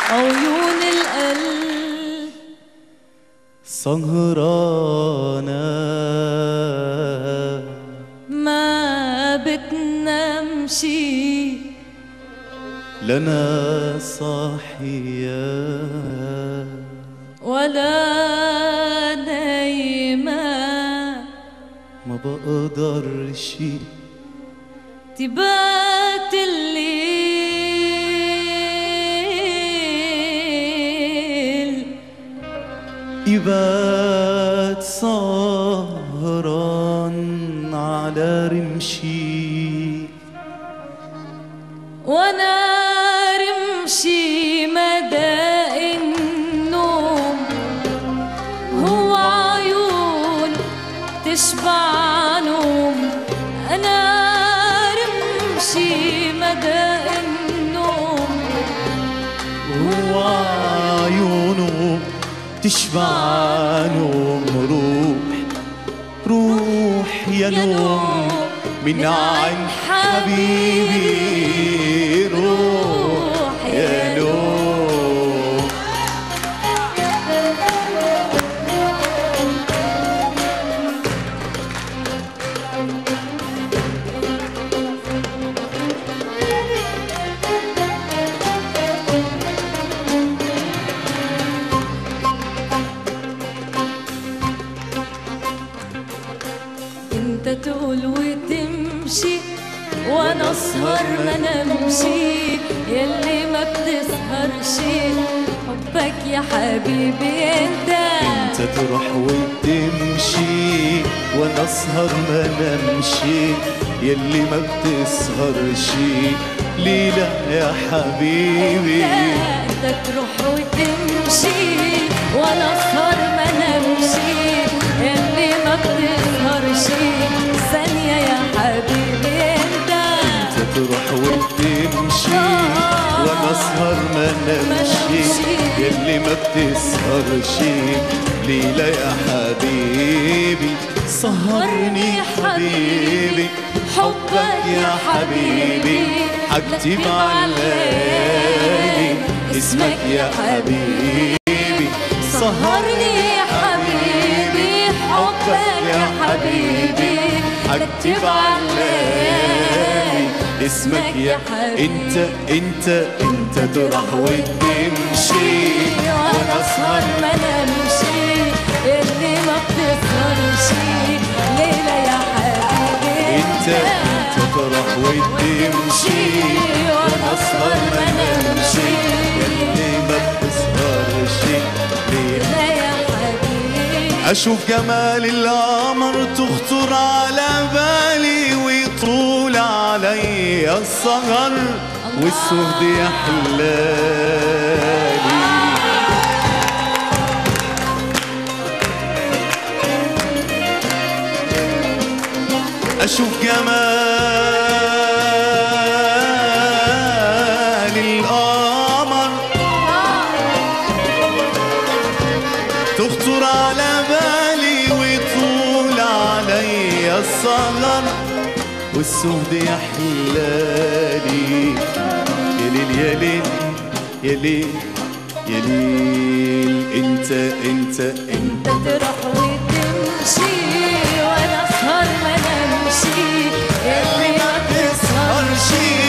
عيون القلب سهرانة ما بتنامشي لنا صاحية ولا نايمة ما بقدرش تبات الليل يبات سهران على رمشي وانا رمشي مدى النوم هو عيون تشبع نوم انا رمشي مدى النوم هو عيونه تشبع نوم روح روح يا نوم من عين حبيبي روح يا نوم انت تقول وتمشي وانا اسهر ما نمشي يلي ما بتسهرش حبك يا حبيبي انت انت تروح وتمشي وانا اسهر ما نمشي يلي ما بتسهرش ليلة يا حبيبي انت تروح وتمشي وانا اسهر ما نمشي يلي ما بتسهرش ثانية يا حبيبي انت انت تروح وتمشي وانا اسهر ما نمشي يلي ما بتسهرش ليلة يا حبيبي سهرني حبيبي حبك يا حبيبي حكتب على الليالي اسمك يا حبيبي سهرني يا حبيبي حبك يا حبيبي حكتب على الليالي اسمك يا انت انت انت تروح وتمشي وانا اسهر ما نمشي اللي ما بتسهرش ليلة يا حبيبي انت انت تروح وتمشي وانا اسهر ما نمشي اللي ما بتسهرش ليه ليلة يا حبيبي أشوف جمال القمر تخطر على بالي ويطول علي السهر والسهد يحلالي أشوف جمال القمر تخطر على بالي ويطول علي السهر والسهد يحلالي يا ليل يا ليل يا ليل يا ليل انت انت انت انت تروح وتمشي وانا اسهر ما نمشي اللي ما تسهرش